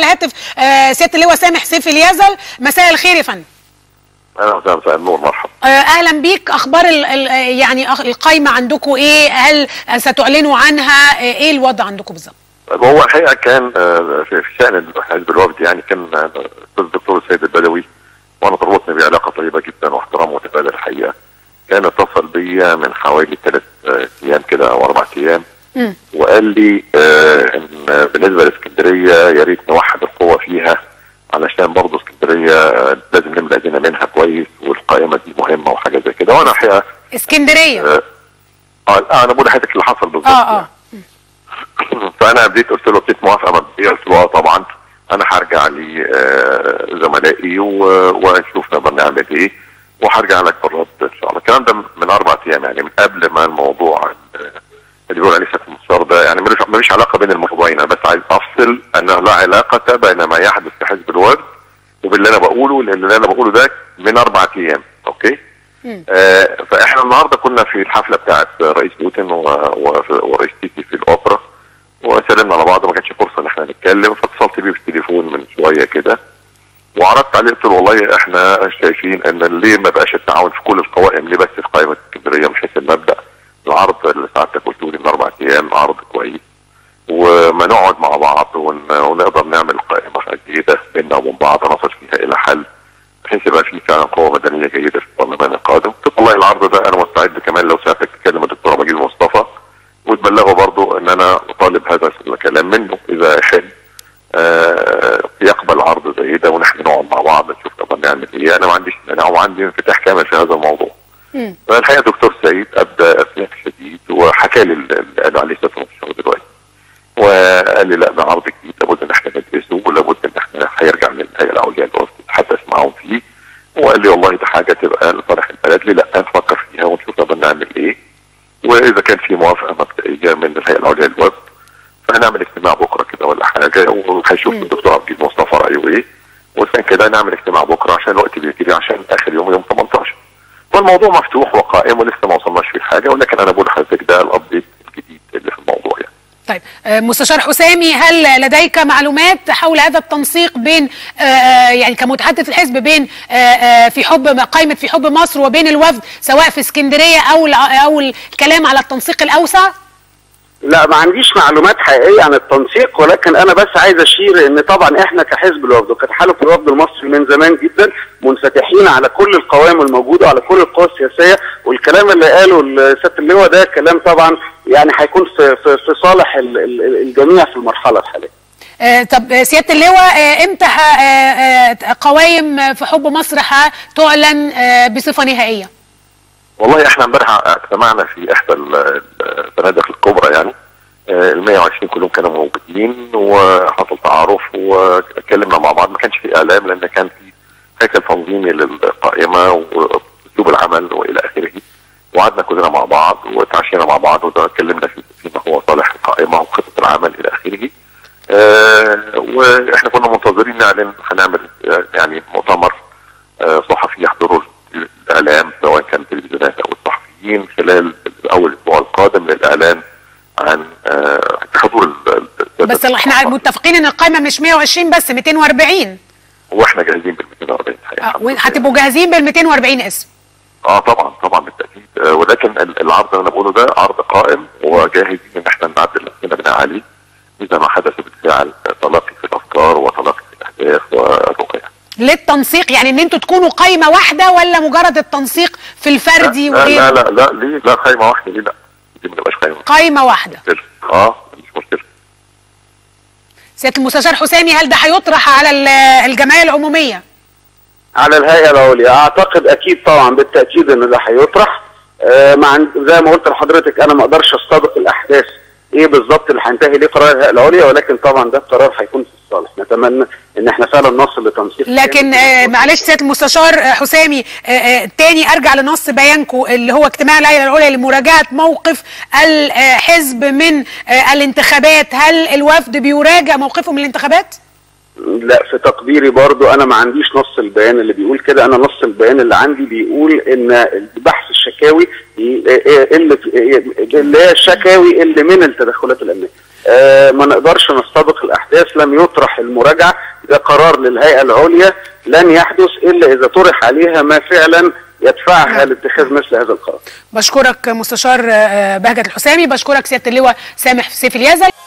الهاتف آه سياده اللواء سامح سيف اليزل مساء الخير يا فندم اهلا وسهلا مساء النور مرحبا آه اهلا بيك اخبار ال ال يعني أخ- القايمه عندكم ايه هل ستعلنوا عنها آه ايه الوضع عندكم بالظبط طيب هو الحقيقه كان آه، في في شان حزب الوفد يعني كان آه، الاستاذ الدكتور السيد البدوي وانا تربطني بعلاقه طيبه جدا واحترام متبادل الحقيقه كان اتصل بيا من حوالي ثلاث ايام كده او اربع ايام مم. وقال لي آه ان بالنسبه لاسكندريه يا ريت نوحد القوه فيها علشان برضه اسكندريه آه، لازم نملى ايدينا منها كويس والقائمه دي مهمه وحاجه زي كده وانا الحقيقه اسكندريه اه آه، انا بقول لحضرتك اللي حصل بالظبط اه اه فانا بديت قلت له ابتديت موافقه مبدئيه قلت له اه طبعا انا هرجع لزملائي ونشوف نقدر نعمل ايه وهرجع لك بالرد ان شاء الله الكلام ده من اربع ايام يعني من قبل ما الموضوع ال- اللي بيقول عليه سياده المستشار ده يعني ملوش ملوش علاقه بين الموضوعين انا بس عايز افصل انه لا علاقه بين ما يحدث في حزب الوفد وباللي انا بقوله لان اللي انا بقوله ده من اربع ايام اوكي مم. آه فاحنا النهارده كنا في الحفله بتاعت رئيس بوتين و- و- ورئيس تيتي في الاوبرا وسلمنا على بعض ما كانش فرصه ان احنا نتكلم فاتصلت بيه بالتليفون من شويه كده وعرضت عليه قلت له والله احنا شايفين ان ليه ما بقاش التعاون في كل القوائم ليه بس في قائمه اسكندريه من حيث المبدا العرض اللي سعادتك قلت لي من اربع ايام عرض كويس وما نقعد مع بعض ون- ونقدر نعمل قائمه جيده بيننا وبين بعض نصل فيها الى حل بحيث يبقى في فعلا قوه مدنيه جيده في البرلمان القادم قلت والله العرض ده انا مستعد كمان لو ساعتك تكلم الدكتوره مجيد مصطفى وتبلغه برضو ان انا اطالب هذا الكلام منه اذا يحب آه يقبل عرض زي ده ونحن نقعد مع بعض نشوف نقدر نعمل ايه انا ما عنديش انا وعندي انفتاح كامل في هذا الموضوع مم. فالحقيقه دكتور سعيد ابدى ارتياح شديد وحكى لي اللي قالوا عليه سياده المستشار دلوقتي وقال لي لا ده عرض جديد لابد ان احنا ندرسه ولابد ان احنا هيرجع من الهيئه العليا للوفد نتحدث معاهم فيه وقال لي والله ده حاجه تبقى لصالح البلد لي لا نفكر فيها ونشوف نقدر نعمل ايه واذا كان في موافقه مبدئيه من الهيئه العليا للوفد فهنعمل اجتماع بكره كده ولا حاجه وهيشوف مم. الدكتور عبد الجليل مصطفى رايه ايه واذا كان كده نعمل اجتماع بكره عشان الوقت بيجري عشان اخر يوم يوم 18 والموضوع مفتوح وقائم ولسه ما وصلناش فيه حاجه ولكن انا بقول لحضرتك ده الابديت الجديد اللي في الموضوع يعني طيب آه، مستشار حسامي هل لديك معلومات حول هذا التنسيق بين آه، آه، يعني كمتحدث الحزب بين آه، آه، في حب قائمه في حب مصر وبين الوفد سواء في اسكندريه او الع- او الكلام على التنسيق الاوسع؟ لا ما عنديش معلومات حقيقيه عن التنسيق ولكن انا بس عايز اشير ان طبعا احنا كحزب الوفد وكتحالف الوفد المصري من زمان جدا منفتحين على كل القوائم الموجوده وعلى كل القوى السياسيه والكلام اللي قاله سياده اللواء ده كلام طبعا يعني هيكون في في, في صالح ال- ال- الجميع في المرحله الحاليه. آه، طب آه، سياده اللواء آه، امتى ه- آه، آه، قوائم في حب مصر هتعلن آه، بصفه نهائيه؟ والله احنا امبارح اجتمعنا في احدى ال- الفنادق الكبرى يعني ال 120 كلهم كانوا موجودين وحصل تعارف واتكلمنا مع بعض ما كانش في اعلام لان كان في هيكل تنظيمي للقائمه واسلوب العمل والى اخره وقعدنا كلنا مع بعض وتعشينا مع بعض واتكلمنا في فيما هو صالح القائمه وخطه العمل الى اخره آه واحنا كنا منتظرين نعلن هنعمل آه، يعني مؤتمر آه، صحفي يحضره الاعلام سواء كان التلفزيونات او الصحفيين خلال اول الاسبوع القادم للاعلان عن آه، حضور ال- ال- بس احنا متفقين ان القائمه مش 120 بس 240 واحنا جاهزين بال 240 الحقيقة. آه، وهتبقوا جاهزين بال 240 اسم اه طبعا طبعا بالتاكيد آه ولكن ال- العرض اللي انا بقوله ده عرض قائم وجاهزين ان احنا نعدل نفسنا بناء عليه اذا ما حدث بالفعل تلاقي في الافكار وتلاقي في الاهداف والرؤيه للتنسيق يعني ان انتوا تكونوا قايمه واحده ولا مجرد التنسيق في الفردي لا لا وغيره لا لا ليه لا قايمه واحده ليه لا دي ما تبقاش قايمه قايمه واحده مشكلة. اه مش مشكله سياده المستشار حسامي هل ده هيطرح على ال- الجمعيه العموميه على الهيئه العليا اعتقد اكيد طبعا بالتاكيد ان ده هيطرح آه مع زي ما قلت لحضرتك انا ما اقدرش استبق الاحداث ايه بالظبط اللي هينتهي ليه قرار الهيئه العليا ولكن طبعا ده قرار هيكون في الصالح نتمنى ان احنا فعلا نصل لتنسيق لكن آه معلش سياده المستشار آه، حسامي آه آه تاني ارجع لنص بيانكم اللي هو اجتماع الهيئه العليا لمراجعه موقف الحزب من آه الانتخابات هل الوفد بيراجع موقفه من الانتخابات؟ لا في تقديري برضو انا ما عنديش نص البيان اللي بيقول كده انا نص البيان اللي عندي بيقول ان بحث الشكاوي اللي اللي هي الشكاوي اللي من التدخلات الامنيه آه، ما نقدرش نستبق الاحداث لم يطرح المراجعه ده قرار للهيئه العليا لن يحدث الا اذا طرح عليها ما فعلا يدفعها لاتخاذ مثل هذا القرار بشكرك مستشار آه، بهجت الحسامي بشكرك سياده اللواء سامح سيف اليزل